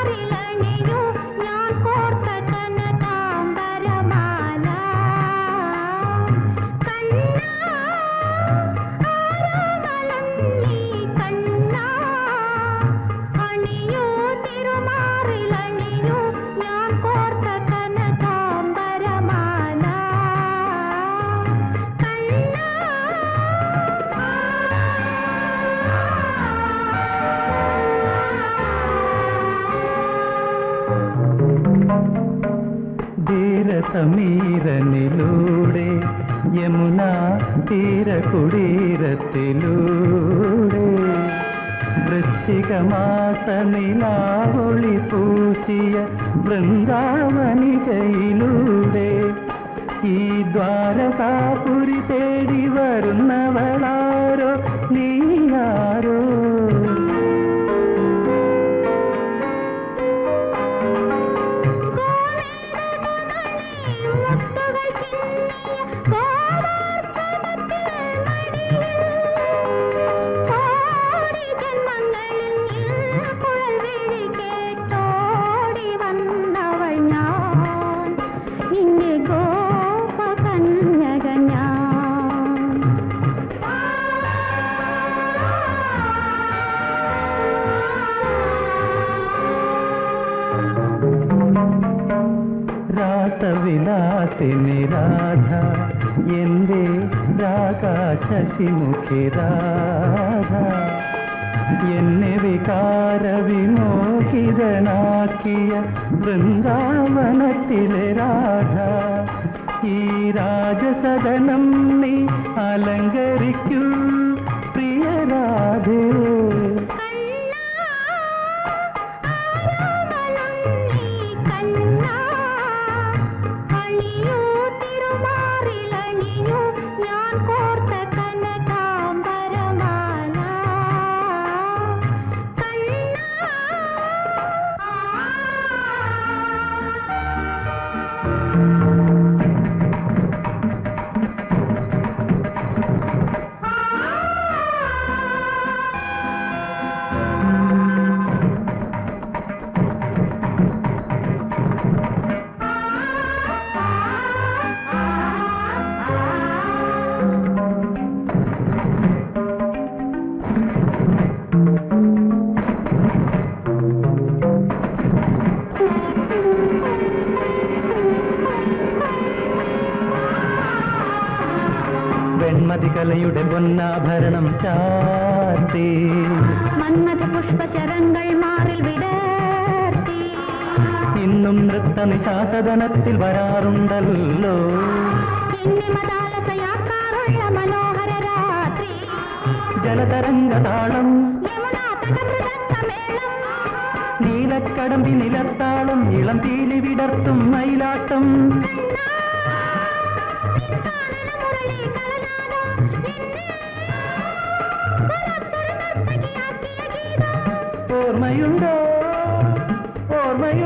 തിരുമാറിലണിയൂ ഞാൻ കോർത്ത കനകാംബരമാല കണ്ണാ ആരാമലം നീ കണ്ണാ അണിയൂ തിരുമാറിലണിയൂ ഞാൻ കോർത്ത കനകാംബരമാല ധീരസമീരനിലൂടെ യമുന തീരകുടീരത്തിലൂടെ വൃശ്ചികമാസ നിലാവൊളി പൂശിയ വൃന്ദാവനികയിലൂടെ ഈ ദ്വാരകാപുരി തേടി വരുന്നവളാരോ നീയാരോ മുത്തുകൾ ചിന്നിയ ഗോവർദ്ധനത്തിൽ കോടി ജന്മങ്ങളിൽ കുഴൽ വിളി കേട്ടോടി വന്നവൾ ഞാൻ നിന്റെ ഗോപകന്യക ഞാൻ രാസവിലാസിനി രാധ എന്റെ രാകാശശിമുഖി രാധ എന്നെ വികാര വിമോഹിതനാക്കിയ വൃന്ദാവനത്തിലെ രാധ ഈ രാജസദനം നീ അലങ്കരിക്കൂ പ്രിയ രാധേ അണിയൂ തിരുമാറിലണിയൂ ഞാൻ കോർത്ത കനകാംബരമാല വെൺമതി കലയുടെ പൊന്നാഭരണം ചാർത്തി മന്മഥ പുഷ്പചരങ്ങൾ മാറിൽ വിടർത്തി ഇന്നും നൃത്ത നിശാസദനത്തിൽ വരാറുണ്ടല്ലോ എന്നെ മതാലസയാക്കാറുള്ള മനോഹര രാത്രി ജലതരംഗ താളം യമുനാ തടമൃതമേളം നീലക്കടമ്പി നിലത്താളം ഇളം തീലി വിടർത്തും മയിലാട്ടം മുരളി കളനാദം എന്നെ പുറത്തൊരു നർത്തകിയാക്കിയ ഗീതം ഓർമ്മയുണ്ടോ ഓർമ്മയുണ്ടോ